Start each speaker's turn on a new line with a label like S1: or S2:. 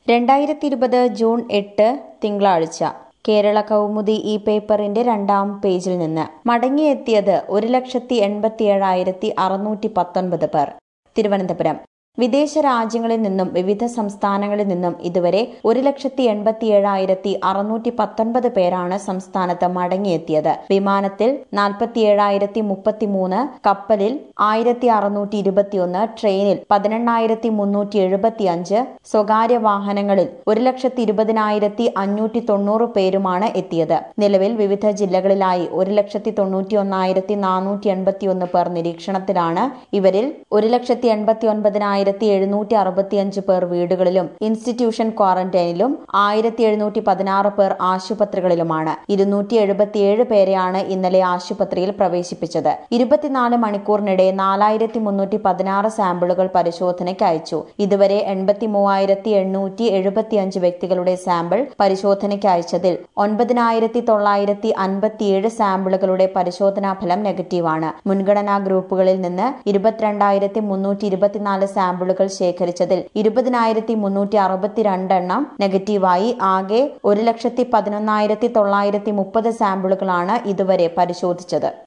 S1: രണ്ടായിരത്തി ഇരുപത് ജൂൺ എട്ട് തിങ്കളാഴ്ച കേരള കൗമുദി ഈ പേപ്പറിന്റെ രണ്ടാം പേജിൽ നിന്ന് മടങ്ങിയെത്തിയത് ഒരു ലക്ഷത്തി എൺപത്തി ഏഴായിരത്തി അറുന്നൂറ്റി പത്തൊൻപത് പേർ തിരുവനന്തപുരം വിദേശ രാജ്യങ്ങളിൽ നിന്നും വിവിധ സംസ്ഥാനങ്ങളിൽ നിന്നും ഇതുവരെ ഒരു ലക്ഷത്തി എൺപത്തി ഏഴായിരത്തി അറുന്നൂറ്റി പത്തൊൻപത് പേരാണ് സംസ്ഥാനത്ത് മടങ്ങിയെത്തിയത് വിമാനത്തിൽ നാൽപ്പത്തി ഏഴായിരത്തി മുപ്പത്തി മൂന്ന് കപ്പലിൽ ആയിരത്തി അറുന്നൂറ്റി ഇരുപത്തിയൊന്ന് ട്രെയിനിൽ പതിനെണ്ണായിരത്തി മുന്നൂറ്റി എഴുപത്തി അഞ്ച് സ്വകാര്യ വാഹനങ്ങളിൽ ഒരു ലക്ഷത്തി ഇരുപതിനായിരത്തി അഞ്ഞൂറ്റി തൊണ്ണൂറ് പേരുമാണ് എത്തിയത് നിലവിൽ വിവിധ ജില്ലകളിലായി ഒരു ലക്ഷത്തി തൊണ്ണൂറ്റി ഒന്നായിരത്തി നാനൂറ്റി എൺപത്തി ഒന്ന് പേർ നിരീക്ഷണത്തിലാണ് ഇവരിൽ ഒരു ലക്ഷത്തി എൺപത്തി ഒൻപതിനായിരത്തി എഴുന്നൂറ്റി അറുപത്തിയഞ്ച് പേർ വീടുകളിലും ഇൻസ്റ്റിറ്റ്യൂഷൻ ക്വാറന്റൈനിലും ആയിരത്തി എഴുന്നൂറ്റി പതിനാറ് പേർ ആശുപത്രികളിലുമാണ് ഇരുന്നൂറ്റി എഴുപത്തിയേഴ് പേരെയാണ് ഇന്നലെ ആശുപത്രിയിൽ പ്രവേശിപ്പിച്ചത് ഇരുപത്തിനാല് മണിക്കൂറിനിടെ നാലായിരത്തി മുന്നൂറ്റി പതിനാറ് സാമ്പിളുകൾ പരിശോധനയ്ക്ക് അയച്ചു ഇതുവരെ എൺപത്തി മൂവായിരത്തി എണ്ണൂറ്റി എഴുപത്തിയഞ്ച് വ്യക്തികളുടെ സാമ്പിൾ പരിശോധനയ്ക്ക് അയച്ചതിൽ ഒൻപതിനായിരത്തി തൊള്ളായിരത്തി അൻപത്തിയേഴ് സാമ്പിളുകളുടെ പരിശോധനാ ഫലം നെഗറ്റീവാണ് മുൻഗണനാ ഗ്രൂപ്പുകളിൽ നിന്ന് ഇരുപത്തിരണ്ടായിരത്തി മുന്നൂറ്റി ഇരുപത്തിനാല് സാമ്പിളുകൾ ശേഖരിച്ചതിൽ ഇരുപതിനായിരത്തി മുന്നൂറ്റി അറുപത്തിരണ്ടെണ്ണം നെഗറ്റീവായി ആകെ ഒരു ലക്ഷത്തി പതിനൊന്നായിരത്തി തൊള്ളായിരത്തി മുപ്പത് സാമ്പിളുകളാണ് ഇതുവരെ പരിശോധിച്ചത്